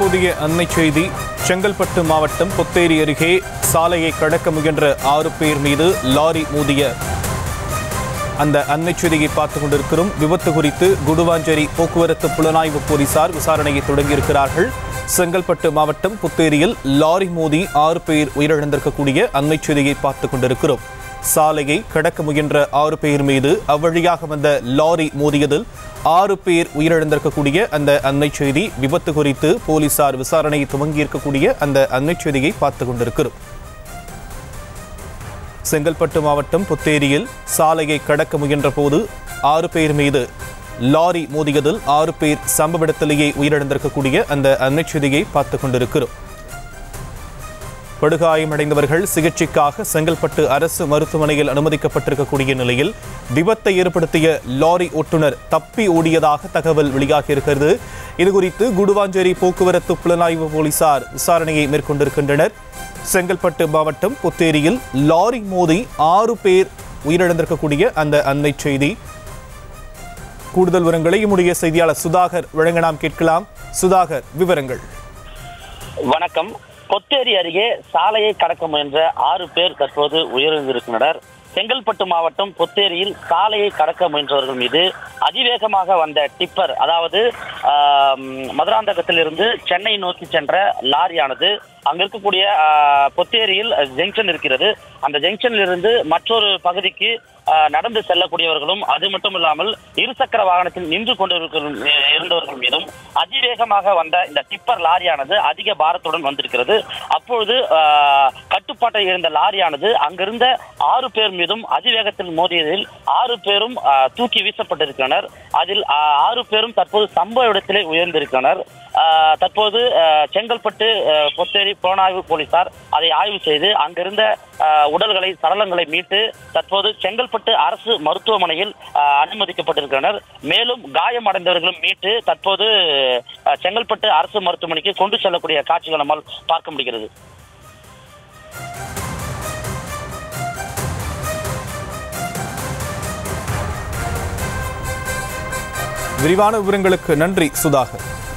தற்போதைய அண்மை செய்தி செங்கல்பட்டு மாவட்டம் பொத்தேரி அருகே சாலையை கடக்க முயன்ற ஆறு பேர் மீது லாரி மோதிய அந்த அண்மை செய்தியை பார்த்துக் கொண்டிருக்கிறோம் விபத்து குறித்து குடுவாஞ்சேரி போக்குவரத்து புலனாய்வு போலீசார் விசாரணையை தொடங்கியிருக்கிறார்கள் செங்கல்பட்டு மாவட்டம் புத்தேரியில் லாரி மோதி ஆறு பேர் உயிரிழந்திருக்கக்கூடிய அண்மை செய்தியை பார்த்துக் கொண்டிருக்கிறோம் சாலையை கடக்க முயன்ற ஆறு பேர் மீது அவ்வழியாக வந்த லாரி மோதியதில் ஆறு பேர் உயிரிழந்திருக்கக்கூடிய அந்த அண்மை செய்தி விபத்து குறித்து போலீசார் விசாரணையை துவங்கியிருக்கக்கூடிய அந்த அண்மை செய்தியை பார்த்துக் கொண்டிருக்கிறோம் செங்கல்பட்டு மாவட்டம் புத்தேரியில் சாலையை கடக்க முயன்ற போது ஆறு பேர் மீது லாரி மோதியதில் ஆறு பேர் சம்பவ இடத்திலேயே உயிரிழந்திருக்கக்கூடிய அந்த அன்னைச்செய்தியை பார்த்துக் கொண்டிருக்கிறோம் படுகாயமடைந்தவர்கள் சிகிச்சைக்காக செங்கல்பட்டு அரசு மருத்துவமனையில் அனுமதிக்கப்பட்டிருக்கக்கூடிய நிலையில் விபத்தை ஏற்படுத்திய லாரி ஓட்டுநர் தப்பி ஓடியதாக தகவல் வெளியாகியிருக்கிறது இதுகுறித்து குடுவாஞ்சேரி போக்குவரத்து புலனாய்வு போலீசார் விசாரணையை மேற்கொண்டிருக்கின்றனர் செங்கல்பட்டு மாவட்டம் புத்தேரியில் லாரி மோதி ஆறு பேர் உயிரிழந்திருக்கக்கூடிய அந்த அண்மை செய்தி கூடுதல் விவரங்களை நம்முடைய செய்தியாளர் சுதாகர் வழங்க நாம் கேட்கலாம் சுதாகர் விவரங்கள் வணக்கம் கொத்தேரி அருகே சாலையை கடக்க முயன்ற ஆறு பேர் தற்போது உயிரிழந்திருக்கின்றனர் செங்கல்பட்டு மாவட்டம் பொத்தேரியில் சாலையை கடக்க முயன்றவர்கள் மீது அதிவேகமாக வந்த டிப்பர் அதாவது ஆம், மதுராந்தகத்திலிருந்து சென்னை நோக்கி சென்ற லாரியானது அங்க இருக்கக்கூடிய ஆ, பொத்தேரியில் ஜங்ஷன் இருக்கிறது அந்த ஜங்ஷனில் இருந்து மற்றொரு பகுதிக்கு ஆ, நடந்து செல்லக்கூடியவர்களும் அது மட்டும் இல்லாமல் இருசக்கர வாகனத்தில் நின்று கொண்டிருக்கிற இருந்தவர்கள் மீதும் அதிவேகமாக வந்த இந்த டிப்பர் லாரியானது அதிக பாரத்துடன் வந்திருக்கிறது அப்பொழுது ஆ, கட்டுப்பாட்டை இருந்த லாரியானது அங்கிருந்த ஆறு பேர் மீதும் அதிவேகத்தில் மோதியதில் ஆறு பேரும் ஆ, தூக்கி வீசப்பட்டிருக்கின்றனர் அதில் ஆ, ஆறு பேரும் தற்போது சம்பவ இடத்திலே உயர்ந்திருக்கின்றனர் ஆ, தற்போது ஆ, செங்கல்பட்டு ஆ, பொத்தேரி புலனாய்வு போலீசார் அதை ஆய்வு செய்து அங்கிருந்த ஆ, உடல்களை சடலங்களை மீட்டு தற்போது செங்கல்பட்டு அரசு மருத்துவமனையில் ஆ, அனுமதிக்கப்பட்டிருக்கின்றனர் மேலும் காயமடைந்தவர்களும் மீட்டு தற்போது ஆ, செங்கல்பட்டு அரசு மருத்துவமனைக்கு கொண்டு செல்லக்கூடிய காட்சிகள் நம்மால் பார்க்க முடிகிறது விரிவான விவரங்களுக்கு நன்றி சுதாகர்